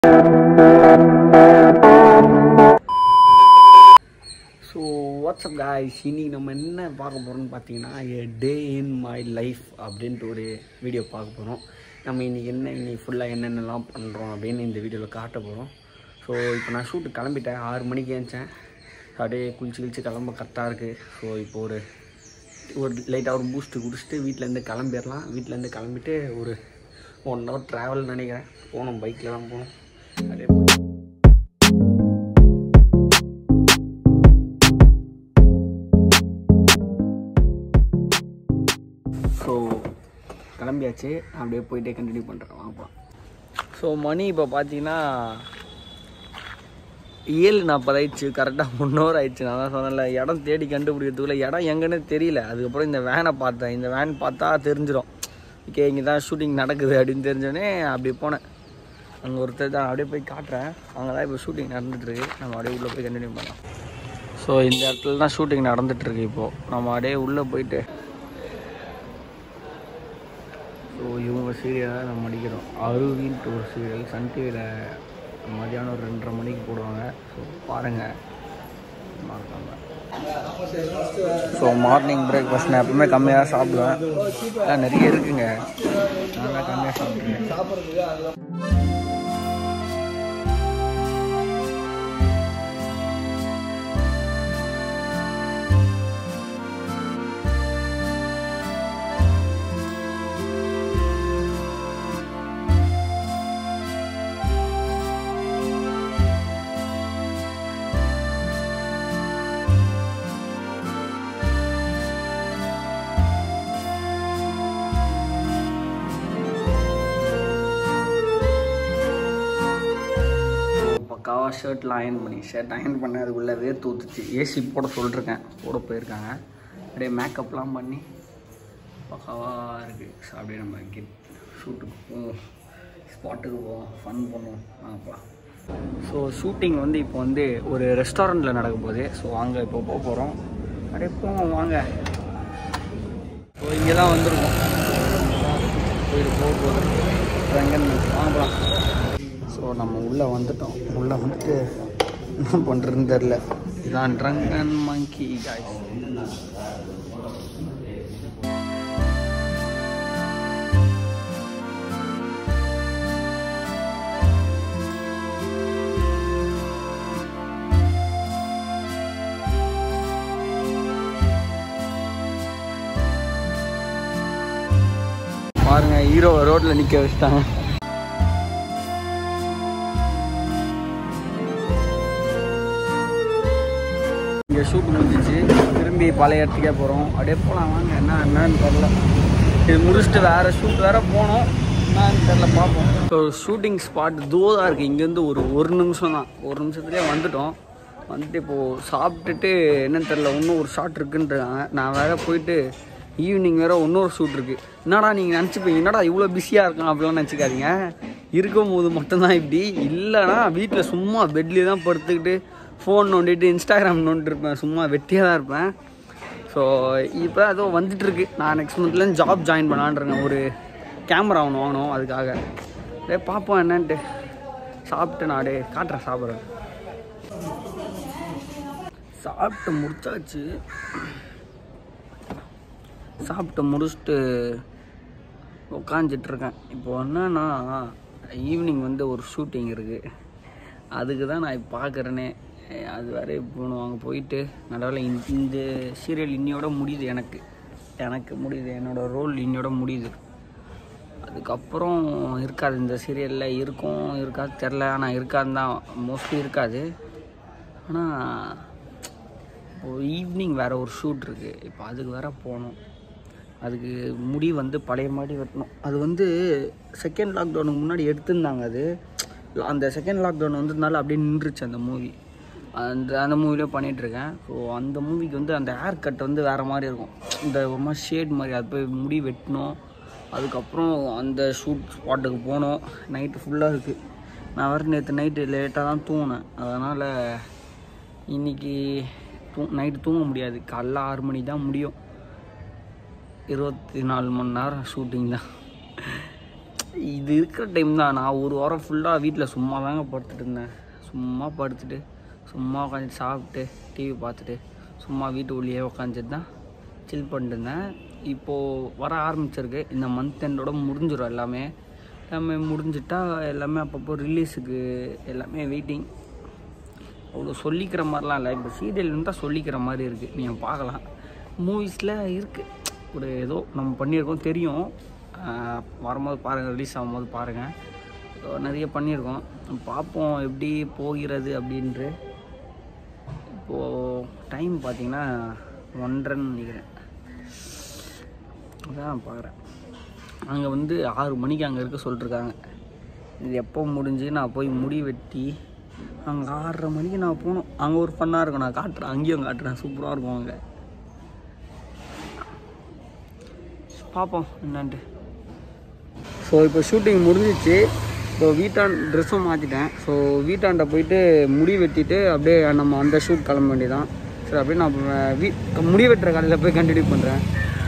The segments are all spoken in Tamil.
ஸோ வாட்ஸ்அப் காய்ஸ் இன்னைக்கு நம்ம என்ன பார்க்க போகிறோம்னு பார்த்தீங்கன்னா எ டே இன் மை லைஃப் அப்படின்ட்டு ஒரு வீடியோ பார்க்க போகிறோம் நம்ம இன்றைக்கி என்ன இன்னைக்கு ஃபுல்லாக என்னென்னலாம் பண்ணுறோம் அப்படின்னு இந்த வீடியோவில் காட்ட போகிறோம் ஸோ இப்போ நான் ஷூட்டு கிளம்பிட்டேன் ஆறு மணிக்கு ஏஞ்சேன் அப்படியே குளிச்சு குளிச்சு கிளம்ப கரெக்டாக இருக்குது ஸோ இப்போ ஒரு ஒரு லைட்டாக ஒரு பூஸ்ட்டு குடிச்சிட்டு வீட்டிலேருந்து கிளம்பிடலாம் வீட்டிலேருந்து கிளம்பிட்டு ஒரு ஒன் ஹவர் ட்ராவல் நினைக்கிறேன் போகணும் பைக்கில் தான் போகணும் அப்படியே போய் ஸோ கிளம்பியாச்சு அப்படியே போயிட்டே கண்டினியூ பண்ணுறேன் வாங்கப்பா ஸோ மணி இப்போ பார்த்தீங்கன்னா ஏழு நாற்பது ஆயிடுச்சு கரெக்டாக ஒன் ஹவர் ஆயிடுச்சு நான் தான் சொன்னேன்ல இடம் தேடி கண்டுபிடிக்கிறதுக்குள்ள இடம் எங்கன்னு தெரியல அதுக்கப்புறம் இந்த வேனை பார்த்தேன் இந்த வேன் பார்த்தா தெரிஞ்சிடும் ஓகே இங்கே தான் ஷூட்டிங் நடக்குது அப்படின்னு தெரிஞ்சோடனே அப்படி போனேன் அங்கே ஒருத்தர் தான் அப்படியே போய் காட்டுறேன் அங்கே தான் இப்போ ஷூட்டிங் நடந்துட்டுருக்கு நம்ம அப்படியே உள்ளே போய் கண்டினியூ பண்ணலாம் ஸோ இந்த இடத்துல தான் ஷூட்டிங் நடந்துட்டுருக்கு இப்போது நம்ம அப்படியே உள்ளே போயிட்டு ஸோ இவங்க சீரியலாக நம்ம நடிக்கிறோம் அருவின்ட்டு ஒரு சீரியல் சன் டிவியில் மதியானம் ஒரு ரெண்டரை மணிக்கு போடுவாங்க ஸோ பாருங்கள் மறக்காம ஸோ மார்னிங் பிரேக்ஃபாஸ்ட் நான் எப்பவுமே கம்மியாக சாப்பிடுவேன் அதான் நிறைய இருக்குங்க நான் தான் கம்மியாக சாப்பிட்ருக்கேன் பக்காவாக ஷர்ட்லாம் அயன் பண்ணி ஷர்ட் அயன் பண்ணி அதுக்குள்ளே வேர்த்து ஊற்றுச்சு ஏசி போட சொல்லிருக்கேன் போட போயிருக்காங்க அப்படியே மேக்கப்லாம் பண்ணி பக்காவாக இருக்குது ஸோ அப்படியே நம்ம கெட் ஷூட்டுக்கு போவோம் ஸ்பாட்டுக்கு போவோம் ஃபன் பண்ணுவோம் வாங்கப்பலாம் ஸோ ஷூட்டிங் வந்து இப்போ வந்து ஒரு ரெஸ்டாரண்ட்டில் நடக்க போகுது ஸோ அங்கே இப்போ போக போகிறோம் அப்படியே போவோம் வாங்க ஸோ இங்கே தான் வந்திருக்கோம் போயிட்டு போக போகுது எங்கன்னு வாங்கலாம் ஸோ நம்ம உள்ளே வந்துட்டோம் உள்ளே வந்துட்டு என்ன பண்ணுறதுன்னு தெரில இதான் ட்ரங்கன் மங்கி காய்ஸ் பாருங்க ஹீரோ ரோட்ல நிக்க வச்சுட்டாங்க இங்கே ஷூட் முடிஞ்சிச்சு திரும்பி பழைய இடத்துக்கே போகிறோம் அப்படியே போகலாம் வாங்க என்ன என்னன்னு தெரில இது முடிச்சுட்டு வேறு ஷூட் வேறு போனோம் என்னன்னு தெரில பார்ப்போம் ஸோ ஷூட்டிங் ஸ்பாட் தூரம் இருக்குது இங்கேருந்து ஒரு ஒரு நிமிஷம் தான் ஒரு நிமிஷத்துலேயே வந்துட்டோம் வந்துட்டு இப்போது சாப்பிட்டுட்டு என்னன்னு தெரில இன்னும் ஒரு ஷாட் இருக்குன்றாங்க நான் வேற போயிட்டு ஈவினிங் வேற இன்னொரு ஷூட் இருக்குது என்னடா நீங்கள் நினச்சிப்பீங்க என்னடா இவ்வளோ பிஸியாக இருக்கான் அப்படிலாம் நினச்சிக்காதீங்க இருக்கும் போது மட்டும்தான் இப்படி இல்லைனா வீட்டில் சும்மா பெட்லேயே தான் படுத்துக்கிட்டு ஃபோன் நோண்டிட்டு இன்ஸ்டாகிராம் நோண்டிட்டு இருப்பேன் சும்மா வெட்டியாக தான் இருப்பேன் ஸோ இப்போ அதோ வந்துட்டுருக்கு நான் நெக்ஸ்ட் மந்த்லேருந்து ஜாப் ஜாயின் பண்ணலான்றேன் ஒரு கேமரா ஒன்று வாங்கணும் அதுக்காக டே பார்ப்போம் என்னன்ட்டு சாப்பிட்டு நான் டே காட்டுறேன் சாப்பிட்றேன் சாப்பிட்டு முடிச்சாச்சு சாப்பிட்டு முடிச்சுட்டு உக்காந்துட்ருக்கேன் இப்போ என்னன்னா ஈவினிங் வந்து ஒரு ஷூட்டிங் இருக்குது அதுக்கு தான் நான் இப்போ பார்க்குறேனே அது வேற போகணும் அங்கே போயிட்டு நடுவில் இந்த சீரியல் இன்னையோட முடியுது எனக்கு எனக்கு முடியுது என்னோடய ரோல் இன்னையோட முடியுது அதுக்கப்புறம் இருக்காது இந்த சீரியலில் இருக்கும் இருக்காது தெரில ஆனால் இருக்காது தான் மோஸ்ட்லி இருக்காது ஆனால் ஒரு ஈவினிங் வேறு ஒரு ஷூட் இருக்குது இப்போ அதுக்கு வேற போகணும் அதுக்கு முடி வந்து பழைய மாதிரி வெட்டணும் அது வந்து செகண்ட் லாக்டவுனுக்கு முன்னாடி எடுத்திருந்தாங்க அது அந்த செகண்ட் லாக்டவுன் வந்ததுனால அப்படியே நின்றுச்சு அந்த மூவி அந்த அந்த மூவிலே பண்ணிகிட்ருக்கேன் ஸோ அந்த மூவிக்கு வந்து அந்த ஹேர் கட் வந்து வேறு மாதிரி இருக்கும் இந்த ஒரு மாதிரி ஷேட் மாதிரி அது போய் முடி வெட்டணும் அதுக்கப்புறம் அந்த ஷூட் ஸ்பாட்டுக்கு போனோம் நைட்டு ஃபுல்லாக இருக்குது நான் வேறு நேற்று நைட்டு லேட்டாக தான் தூங்கினேன் அதனால் இன்னைக்கு தூ நைட்டு தூங்க முடியாது காலைல ஆறு மணி தான் முடியும் இருபத்தி நாலு மணி நேரம் ஷூட்டிங் தான் இது இருக்கிற டைம் தான் நான் ஒரு வாரம் ஃபுல்லாக வீட்டில் சும்மா தாங்க படுத்துட்டு இருந்தேன் சும்மா படுத்துட்டு சும்மா உட்காந்து சாப்பிட்டு டிவி பார்த்துட்டு சும்மா வீட்டு உள்ளேயே உட்காந்துட்டு தான் சில் பண்ணிட்டு இருந்தேன் இப்போது வர ஆரம்பிச்சிருக்கு இந்த மந்த் எண்டோட முடிஞ்சிடும் எல்லாமே எல்லாமே முடிஞ்சிட்டா எல்லாமே அப்பப்போ ரிலீஸுக்கு எல்லாமே வெயிட்டிங் அவ்வளோ சொல்லிக்கிற மாதிரிலாம் இல்லை இப்போ சீரியல் இருந்தால் சொல்லிக்கிற மாதிரி இருக்குது நீங்கள் பார்க்கலாம் மூவிஸில் இருக்குது ஒரு ஏதோ நம்ம பண்ணியிருக்கோம் தெரியும் ஆஹ் வரும்போது பாருங்கள் ரிலீஸ் ஆகும்போது பாருங்கள் நிறைய பண்ணியிருக்கோம் பார்ப்போம் எப்படி போகிறது அப்படின்ட்டு இப்போது டைம் பார்த்தீங்கன்னா ஒன்றரைன்னு நினைக்கிறேன் அதான் பார்க்குறேன் அங்கே வந்து ஆறு மணிக்கு அங்கே இருக்க சொல்லிட்டுருக்காங்க இது எப்போ முடிஞ்சு நான் போய் முடி வெட்டி அங்கே ஆறரை மணிக்கு நான் போகணும் அங்கே ஒரு ஃபன்னாக இருக்கும் நான் காட்டுறேன் அங்கேயும் காட்டுறேன் சூப்பராக இருக்கும் அங்கே பார்ப்போம் என்னன்ட்டு ஸோ இப்போ ஷூட்டிங் முடிஞ்சிச்சு ஸோ வீட்டான் ட்ரெஸ்ஸும் மாற்றிட்டேன் ஸோ வீட்டாண்ட போயிட்டு முடி வெட்டிட்டு அப்படியே நம்ம அந்த ஷூட் கிளம்ப வேண்டியதான் சரி அப்படியே நான் அப்புறம் வீ முடி வெட்டுற காலையில் போய் கண்டினியூ பண்ணுறேன்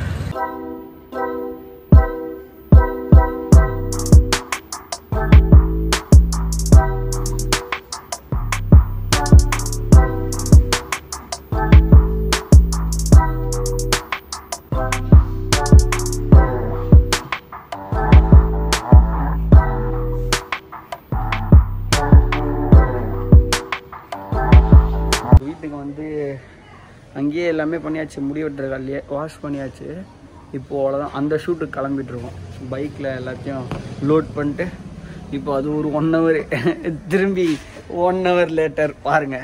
வீட்டுக்கு வந்து அங்கேயே எல்லாமே பண்ணியாச்சு முடி வெட்டுற காலையே வாஷ் பண்ணியாச்சு இப்போ அவ்வளோதான் அந்த ஷூட்டுக்கு கிளம்பிட்டு இருக்கோம் பைக்கில் எல்லாத்தையும் லோட் பண்ணிட்டு இப்போ அது ஒரு ஒன் ஹவர் திரும்பி ஒன் ஹவர் லேட்டர் பாருங்க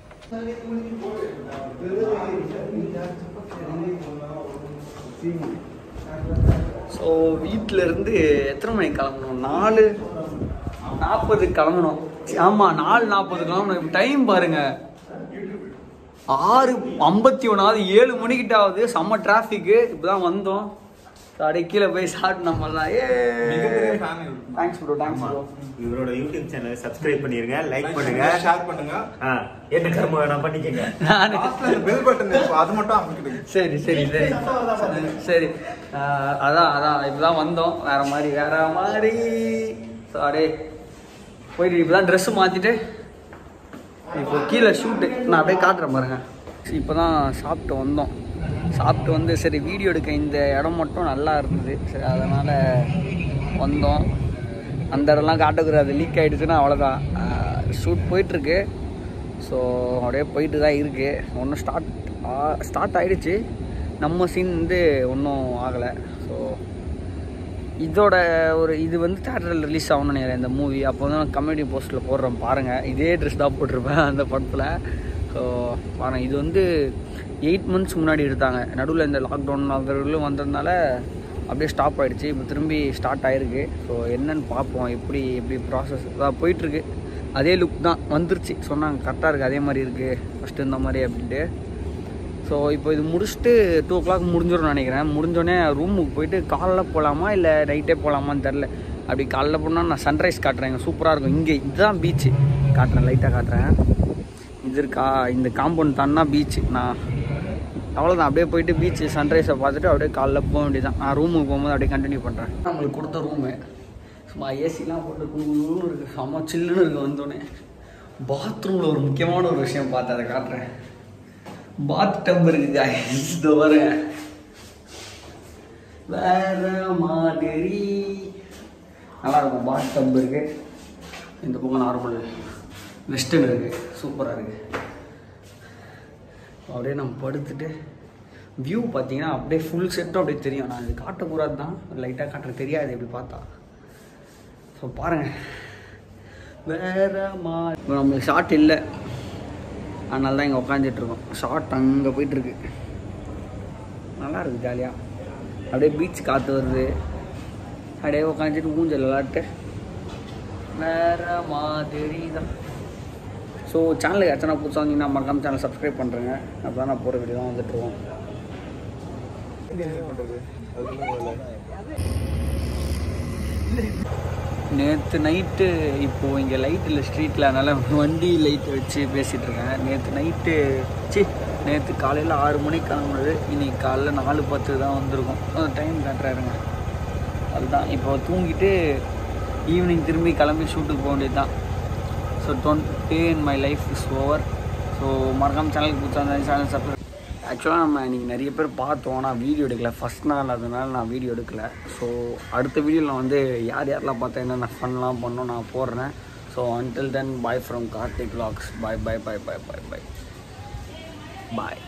ஸோ இருந்து எத்தனை மணிக்கு கிளம்பணும் நாலு நாற்பது கிளம்பணும் ஆமாம் நாலு நாற்பது கிளம்பணும் டைம் பாருங்க ஆறு ஐம்பத்தி ஒன்றாவது ஏழு மணிக்கிட்ட ஆகுது செம்ம டிராஃபிக்கு இப்போ தான் வந்தோம் So, அப்படியே கீழே போய் சாப்பிட்டு நம்மலாம் ஏ தேங்க்ஸ் ப்ரோ தேங்க்ஸ் ப்ரோ இவரோட யூடியூப் சேனலை சப்ஸ்கிரைப் பண்ணிருங்க லைக் பண்ணுங்க ஷேர் பண்ணுங்க ஆ, என்ன கர்மம் வேணா பண்ணிக்கங்க நான் பெல் பட்டன் இருக்கும் அது மட்டும் அமைக்கிடுங்க சரி சரி சரி சரி ஆஹ் அதான் அதான் இப்பதான் வந்தோம் வேற மாதிரி வேற மாதிரி ஸோ அப்படியே போயிட்டு இப்பதான் ட்ரெஸ் மாத்திட்டு இப்போ கீழே ஷூட்டு நான் அப்படியே காட்டுறேன் பாருங்க இப்போ தான் சாப்பிட்டு வந்தோம் சாப்பிட்டு வந்து சரி வீடியோ எடுக்க இந்த இடம் மட்டும் நல்லா இருந்தது சரி அதனால் வந்தோம் அந்த இடம்லாம் காட்டக்கூடாது லீக் ஆகிடுச்சுன்னா அவ்வளோதான் ஷூட் போயிட்டுருக்கு ஸோ அப்படியே போயிட்டு தான் இருக்குது ஒன்றும் ஸ்டார்ட் ஸ்டார்ட் ஆகிடுச்சு நம்ம சீன் வந்து ஒன்றும் ஆகலை ஸோ இதோட ஒரு இது வந்து தேட்டரில் ரிலீஸ் ஆகணும்னு நினைக்கிறேன் இந்த மூவி அப்போ வந்து நான் கமெடி போஸ்ட்டில் போடுறேன் பாருங்கள் இதே ட்ரெஸ் தான் போட்டிருப்பேன் அந்த படத்தில் ஸோ பாருங்கள் இது வந்து எயிட் மந்த்ஸ் முன்னாடி எடுத்தாங்க நடுவில் இந்த லாக்டவுன் அவர்களும் வந்ததுனால அப்படியே ஸ்டாப் ஆகிடுச்சு இப்போ திரும்பி ஸ்டார்ட் ஆகிருக்கு ஸோ என்னன்னு பார்ப்போம் எப்படி எப்படி ப்ராசஸ் தான் போயிட்டுருக்கு அதே லுக் தான் வந்துருச்சு சொன்னாங்க கரெக்டாக இருக்குது அதே மாதிரி இருக்குது ஃபஸ்ட்டு இந்த மாதிரி அப்படின்ட்டு ஸோ இப்போ இது முடிச்சுட்டு டூ ஓ கிளாக் முடிஞ்சிடும் நினைக்கிறேன் முடிஞ்சோடனே ரூமுக்கு போயிட்டு காலைல போகலாமா இல்லை நைட்டே போகலாமான்னு தெரில அப்படி காலைல போனால் நான் சன்ரைஸ் காட்டுறேன் இங்கே சூப்பராக இருக்கும் இங்கே இதுதான் பீச்சு காட்டுறேன் லைட்டாக காட்டுறேன் இது இருக்கா இந்த காம்பவுண்ட் தான்னா பீச்சு நான் அவ்வளோதான் அப்படியே போயிட்டு பீச்சு சன்ரைஸை பார்த்துட்டு அப்படியே காலைல போக வேண்டியதான் நான் ரூமுக்கு போகும்போது அப்படியே கண்டினியூ பண்ணுறேன் நம்மளுக்கு கொடுத்த ரூமு சும்மா ஏசிலாம் போட்டு குழுன்னு இருக்குது செம்ம சில்லுன்னு இருக்குது வந்தோடனே பாத்ரூமில் ஒரு முக்கியமான ஒரு விஷயம் பார்த்து அதை காட்டுறேன் பாத் டப் இருக்கு guys. இதோ பாருங்க வேற மாதிரி நல்லா இருக்கும் பாத் டப் இருக்கு இந்த பக்கம் நார்மல் வெஸ்டர்ன் இருக்கு சூப்பராக இருக்கு அப்படியே நம்ம படுத்துட்டு வியூ பார்த்தீங்கன்னா அப்படியே ஃபுல் செட்டும் அப்படியே தெரியும் நான் இது காட்டக்கூடாது தான் லைட்டாக காட்டுற தெரியாது இப்படி பார்த்தா ஸோ பாருங்கள் வேற மா இப்போ நம்மளுக்கு ஷார்ட் இல்லை அதனால தான் இங்கே உட்காந்துட்ருக்கோம் ஷார்ட் அங்கே போயிட்டுருக்கு நல்லா இருக்குது ஜாலியாக அப்படியே பீச் காற்று வருது அப்படியே உட்காந்துட்டு ஊஞ்சல் விளாட்டு வேற மாதிரி தான் ஸோ சேனலுக்கு எத்தனை புதுசாக வந்தீங்கன்னா மறக்காம சேனல் சப்ஸ்கிரைப் பண்ணுறேங்க அப்போ தான் நான் போகிற வீடியோ தான் வந்துட்டுருக்கோம் நேற்று நைட்டு இப்போது இங்கே லைட் இல்லை ஸ்ட்ரீட்டில் அதனால் வண்டி லைட் வச்சு பேசிகிட்டு இருக்கேன் நேற்று நைட்டு சி நேற்று காலையில் ஆறு மணிக்கு கிளம்புனது இன்னைக்கு காலைல நாலு பத்து தான் வந்திருக்கும் டைம் காட்டுறாருங்க அதுதான் இப்போ தூங்கிட்டு ஈவினிங் திரும்பி கிளம்பி ஷூட்டுக்கு போக வேண்டியது தான் so done day in my life is over so மறக்காம சேனலுக்கு பிடிச்சா சேனல் சப்ஸ்கிரைப் ஆக்சுவலாக நம்ம இன்றைக்கி நிறைய பேர் பார்த்தோம் நான் வீடியோ எடுக்கல ஃபஸ்ட் நாள் அதனால நான் வீடியோ எடுக்கல ஸோ அடுத்த வீடியோவில் வந்து யார் யாரெல்லாம் பார்த்தா என்னென்ன ஃபன்லாம் பண்ணோம் நான் போடுறேன் so until then bye from Karthik logs bye bye bye bye bye bye bye